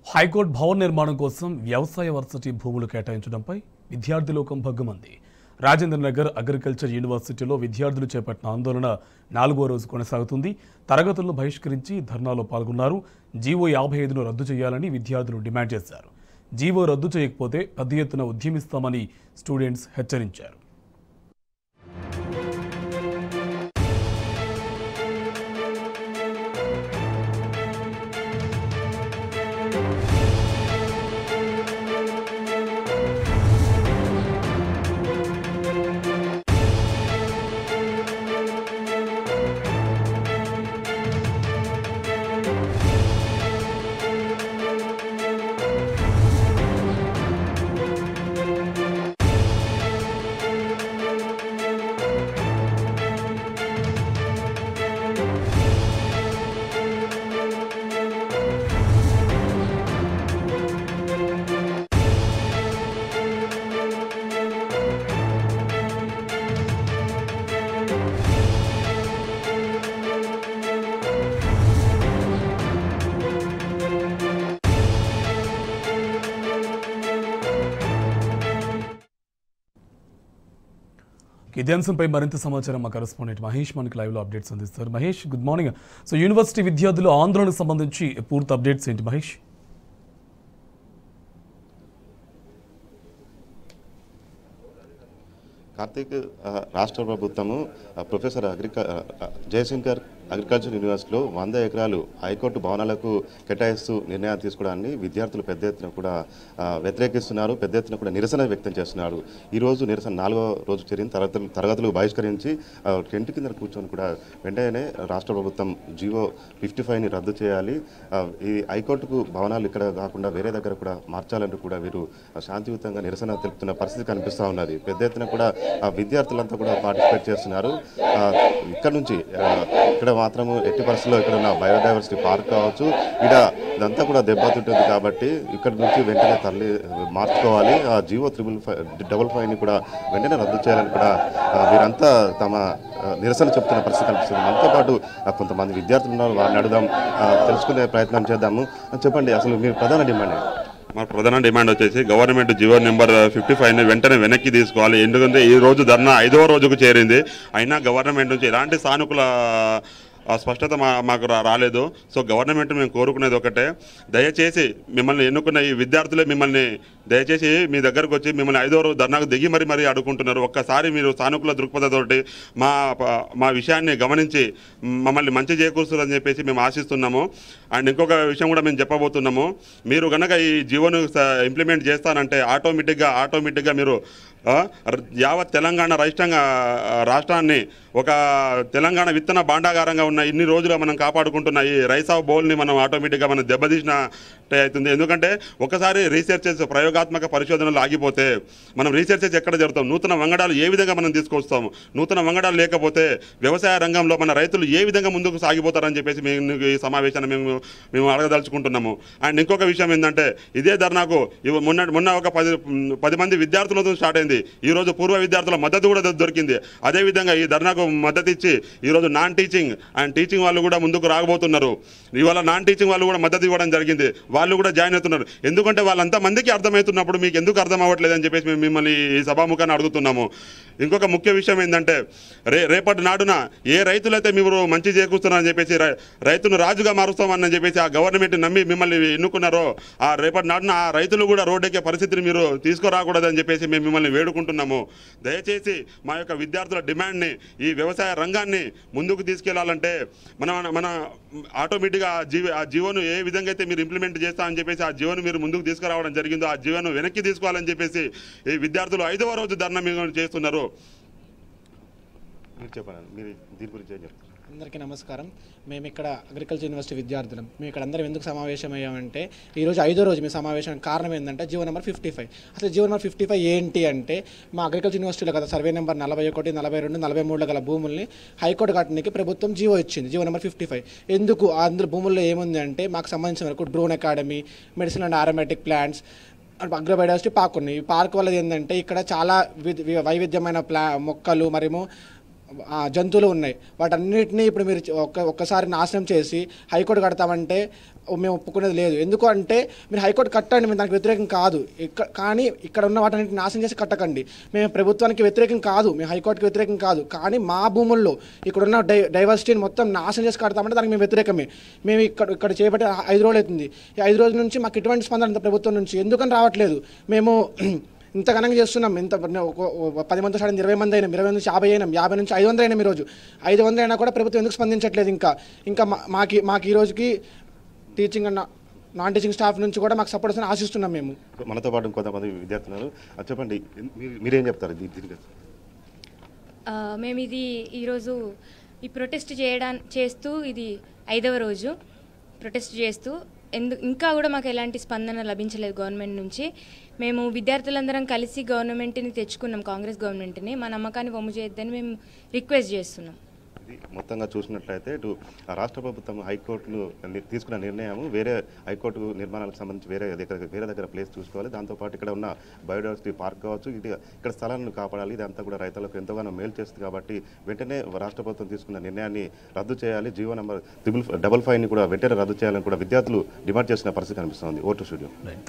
High court భవన నిర్మాణం కోసం వ్యవసాయ వర్సిటీ భూములు కేటాయించడంపై విద్యార్థి లోకం భగ్గుమంది రాజేంద్ర నగర్ అగ్రికల్చర్ యూనివర్సిటీలో విద్యార్థులు చేపట్టిన ఆందోళన నాలుగో రోజు కొనసాగుతుంది తరగతులను బహిష్కరించి ధర్నాలో పాల్గొన్నారు జీవో యాభై ఐదును రద్దు చేయాలని విద్యార్థులు డిమాండ్ చేశారు జీవో రద్దు చేయకపోతే పెద్ద ఎత్తున ఉద్యమిస్తామని స్టూడెంట్స్ హెచ్చరించారు ఇదే అంశంపై మరింత సమాచారం మా కరెస్పాండెంట్ మహేష్ మనకి లైవ్లో అప్డేట్స్ అందిస్తారు Mahesh good morning so university విద్యార్థులు ఆందోళనకు సంబంధించి పూర్తి అప్డేట్స్ ఏంటి మహేష్ కార్తీక్ ఆ, రాష్ట్ర ప్రభుత్వము ఆ, ప్రొఫెసర్ అగ్రిక ఆ, ఆ, జయశంకర్ అగ్రికల్చర్ యూనివర్సిటీలో వంద ఎకరాలు హైకోర్టు భవనాలకు కేటాయిస్తూ నిర్ణయాలు తీసుకోవడాన్ని విద్యార్థులు పెద్ద ఎత్తున కూడా ఆ, వ్యతిరేకిస్తున్నారు పెద్ద ఎత్తున కూడా నిరసన వ్యక్తం చేస్తున్నారు ఈ రోజు నిరసన నాలుగో రోజు చేరిన తరగతులు తరగతులు బహిష్కరించి ఆ, టెంట్ కింద కూర్చొని కూడా వెంటనే రాష్ట్ర ప్రభుత్వం జియో ఫిఫ్టీ ఫైవ్ని రద్దు చేయాలి ఆ, ఈ హైకోర్టుకు భవనాలు ఇక్కడ కాకుండా వేరే దగ్గర కూడా మార్చాలంటూ కూడా వీరు శాంతియుతంగా నిరసన తెలుపుతున్న పరిస్థితి కనిపిస్తూ ఉన్నది పెద్ద ఎత్తున కూడా ఆ, విద్యార్థులంతా కూడా పార్టిసిపేట్ చేస్తున్నారు ఆ, ఇక్కడ నుంచి ఆ, ఇక్కడ మాత్రము ఎట్టి పరిస్థితుల్లో ఇక్కడ ఉన్న బయోడైవర్సిటీ పార్క్ కావచ్చు ఇక్కడ ఇదంతా కూడా దెబ్బతింటుంది కాబట్టి ఇక్కడ నుంచి వెంటనే తరలి మార్చుకోవాలి ఆ జియో త్రిబుల్ ఫైవ్ డబుల్ ఫైవ్ని కూడా వెంటనే రద్దు చేయాలని కూడా ఆ, వీరంతా తమ ఆ, నిరసన చెప్తున్న పరిస్థితి కనిపిస్తుంది మనతో పాటు ఆ, కొంతమంది విద్యార్థులు ఉన్నారు వారిని అడుగుదాం ఆ, తెలుసుకునే ప్రయత్నం చేద్దాము ఆ, చెప్పండి అసలు మీరు ప్రధాన డిమాండ్ ఏంటి? మా ప్రధాన డిమాండ్ వచ్చేసి గవర్నమెంట్ జియో నెంబర్ ఫిఫ్టీ ఫైవ్ని వెంటనే వెనక్కి తీసుకోవాలి ఎందుకంటే ఈ రోజు ధర్నా ఐదవ రోజుకు చేరింది అయినా గవర్నమెంట్ నుంచి ఎలాంటి సానుకూల ఆ స్పష్టత మా మాకు రా- రాలేదు సో గవర్నమెంట్ మేము కోరుకునేది ఒకటే దయచేసి మిమ్మల్ని ఎన్నుకున్న ఈ విద్యార్థులే మిమ్మల్ని దయచేసి మీ దగ్గరకు వచ్చి మిమ్మల్ని ఐదో రోజు ధర్నాకు దిగి మరీ మరీ అడుగుకుంటున్నారు ఒక్కసారి మీరు సానుకూల దృక్పథతోటి మా ప- మా విషయాన్ని గమనించి మమ్మల్ని మంచి చేకూరుస్తారని చెప్పేసి మేము ఆశిస్తున్నాము అండ్ ఇంకొక విషయం కూడా మేము చెప్పబోతున్నాము మీరు కనుక ఈ జీవోను ఇంప్లిమెంట్ చేస్తానంటే ఆటోమేటిక్గా ఆటోమేటిక్గా మీరు ఆ, ర- యావత్ తెలంగాణ రాష్ట్రంగా ఆ, రాష్ట్రాన్ని ఒక తెలంగాణ విత్తన భాండాగారంగా ఉన్న ఇన్ని రోజులు మనం కాపాడుకుంటున్న ఈ రైస్ ఆఫ్ బౌల్ని మనం ఆటోమేటిక్గా మనం దెబ్బతీసినట్టే అవుతుంది ఎందుకంటే ఒకసారి రీసెర్చెస్ ప్రయోగాత్మక పరిశోధనలు ఆగిపోతే మనం రీసెర్చెస్ ఎక్కడ జరుగుతాం నూతన వంగడాలు ఏ విధంగా మనం తీసుకొస్తాము నూతన వంగడాలు లేకపోతే వ్యవసాయ రంగంలో మన రైతులు ఏ విధంగా ముందుకు సాగిపోతారని చెప్పేసి మేము ఈ సమావేశాన్ని మేము మేము అడగదలుచుకుంటున్నాము అండ్ ఇంకొక విషయం ఏంటంటే ఇదే ధర్నాకు ఇవ- మొన్న మొన్న ఒక పది పది మంది విద్యార్థులతో స్టార్ట్ అయింది ఈ రోజు పూర్వ విద్యార్థుల మద్దతు కూడా దొ- దొరికింది అదేవిధంగా ఈ ధర్నాకు మద్దతు ఇచ్చి ఈరోజు నాన్ టీచింగ్ అండ్ టీచింగ్ వాళ్ళు కూడా ముందుకు రాకపోతున్నారు ఇవాళ నాన్ టీచింగ్ వాళ్ళు కూడా మద్దతు ఇవ్వడం జరిగింది వాళ్ళు కూడా జాయిన్ అవుతున్నారు ఎందుకంటే వాళ్ళంతా మందికి అర్థమవుతున్నప్పుడు మీకు ఎందుకు అర్థం అవ్వట్లేదు అని చెప్పేసి మేము మిమ్మల్ని ఈ సభాముఖాన్ని అడుగుతున్నాము ఇంకొక ముఖ్య విషయం ఏంటంటే రే రేపటి నాడున ఏ రైతులైతే మీరు మంచి చేకూరుస్తున్నారని చెప్పేసి రై- రైతును రాజుగా మారుస్తామని చెప్పేసి ఆ గవర్నమెంట్ నమ్మి మిమ్మల్ని ఎన్నుకున్నారో ఆ రేపటి నాడున ఆ రైతులు కూడా రోడ్డెక్కే పరిస్థితిని మీరు తీసుకురాకూడదని చెప్పేసి మేము మిమ్మల్ని వేడుకుంటున్నాము దయచేసి మా యొక్క విద్యార్థుల డిమాండ్ని ఈ వ్యవసాయ రంగాన్ని ముందుకు తీసుకెళ్లాలంటే మన మన ఆటోమేటిక్గా ఆ జీవ ఆ జీవోను ఏ విధంగా అయితే మీరు ఇంప్లిమెంట్ చేస్తా అని చెప్పేసి ఆ జీవోను మీరు ముందుకు తీసుకురావడం జరిగిందో ఆ జీవోను వెనక్కి తీసుకోవాలని చెప్పేసి ఈ విద్యార్థులు ఐదవ రోజు ధర్నా మీద చేస్తున్నారు మీరు చెప్పండి మీరు దీని గురించి ఏం చెప్తారు అందరికీ నమస్కారం మేము ఇక్కడ అగ్రికల్చర్ యూనివర్సిటీ విద్యార్థులం మేము ఇక్కడ అందరం ఎందుకు సమావేశం అయ్యామంటే ఈరోజు ఐదో రోజు మీ సమావేశం కారణం ఏంటంటే జీవో నెంబర్ ఫిఫ్టీ ఫైవ్ అసలు జీవో నెంబర్ ఫిఫ్టీ ఫైవ్ ఏంటి అంటే మా అగ్రికల్చర్ యూనివర్సిటీలో గల సర్వే నెంబర్ నలభై ఒకటి నలభై రెండు నలభై మూడులో గల భూముల్ని హైకోర్టు కట్టడానికి ప్రభుత్వం జీవో ఇచ్చింది జీవో నెంబర్ ఫిఫ్టీ ఫైవ్ ఎందుకు అందులో భూముల్లో ఏముంది అంటే మాకు సంబంధించిన వరకు drone academy medicine and aromatic plants agrobiodiversity park ఉన్నాయి ఈ పార్క్ వల్ల ఏంటంటే ఇక్కడ చాలా వి- వి- వైవిధ్యమైన ప్లా మొక్కలు మరేమో ఆ, జంతువులు ఉన్నాయి వాటన్నిటిని ఇప్పుడు మీరు చ- ఒక్క ఒక్కసారి నాశనం చేసి హైకోర్టు కడతామంటే మేము ఒప్పుకునేది లేదు ఎందుకు అంటే మీరు హైకోర్టు కట్టండి మేము దానికి వ్యతిరేకం కాదు ఇక్కడ కానీ ఇక్కడ ఉన్న వాటిని నాశనం చేసి కట్టకండి మేము ప్రభుత్వానికి వ్యతిరేకం కాదు మేము హైకోర్టుకి వ్యతిరేకం కాదు కానీ మా భూముల్లో ఇక్కడ ఉన్న డై డైవర్సిటీని మొత్తం నాశనం చేసి కడతామంటే దానికి మేము వ్యతిరేకమే మేము ఇక్కడ ఇక్కడ చేపట్టి ఐదు రోజులు అవుతుంది ఈ ఐదు రోజుల నుంచి మాకు ఎటువంటి స్పందన ఇంత ప్రభుత్వం నుంచి ఎందుకని రావట్లేదు మేము ఇంత ఘనంగా చేస్తున్నాం ఇంత ఒక- ఒక పది మంది సార్ ఇరవై మంది అయినాం ఇరవై నుంచి యాభై అయినాం యాభై నుంచి ఐదు వందలు అయినాం ఈరోజు ఐదు వందలు అయినా కూడా ప్రభుత్వం ఎందుకు స్పందించట్లేదు ఇంకా ఇంకా మా- మాకి మాకు ఈ రోజుకి టీచింగ్ అన్న నాన్ టీచింగ్ స్టాఫ్ నుంచి కూడా మాకు సపోర్ట్ వస్తుందని ఆశిస్తున్నాం మేము మనతో పాటు కొంతమంది విద్యార్థులు ఉన్నారు. అది చెప్పండి మీరు మీరేం చెప్తారు దీ- దీనికి ఆ, మేము ఇది ఈరోజు ఈ ప్రొటెస్ట్ చేయడా చేస్తూ ఇది ఐదవ రోజు ప్రొటెస్ట్ చేస్తూ ఎందు ఇంకా కూడా మాకు ఎలాంటి స్పందన లభించలేదు గవర్నమెంట్ నుంచి మేము విద్యార్థులందరం కలిసి గవర్నమెంట్ని తెచ్చుకున్నాం కాంగ్రెస్ గవర్నమెంట్ని మా నమ్మకాన్ని వమ్ము చేయొద్దని మేము రిక్వెస్ట్ చేస్తున్నాం ఇది మొత్తంగా చూసినట్లయితే ఇటు ఆ రాష్ట్ర ప్రభుత్వం హైకోర్టును ని- తీసుకున్న నిర్ణయం వేరే హైకోర్టు నిర్మాణాలకు సంబంధించి వేరే దగ్గర వేరే దగ్గర ప్లేస్ చూసుకోవాలి దాంతోపాటు ఇక్కడ ఉన్న బయోడైవర్సిటీ పార్క్ కావచ్చు ఇది ఇక్కడ స్థలాలను కాపాడాలి ఇదంతా కూడా రైతులకు ఎంతగానో మేలు చేస్తుంది కాబట్టి వెంటనే రాష్ట్ర ప్రభుత్వం తీసుకున్న నిర్ణయాన్ని రద్దు చేయాలి జీవో నెంబర్ త్రిబుల్ డబల్ ఫైవ్ని కూడా వెంటనే రద్దు చేయాలని కూడా విద్యార్థులు డిమాండ్ చేసిన పరిస్థితి కనిపిస్తోంది ఓటు స్టూడియో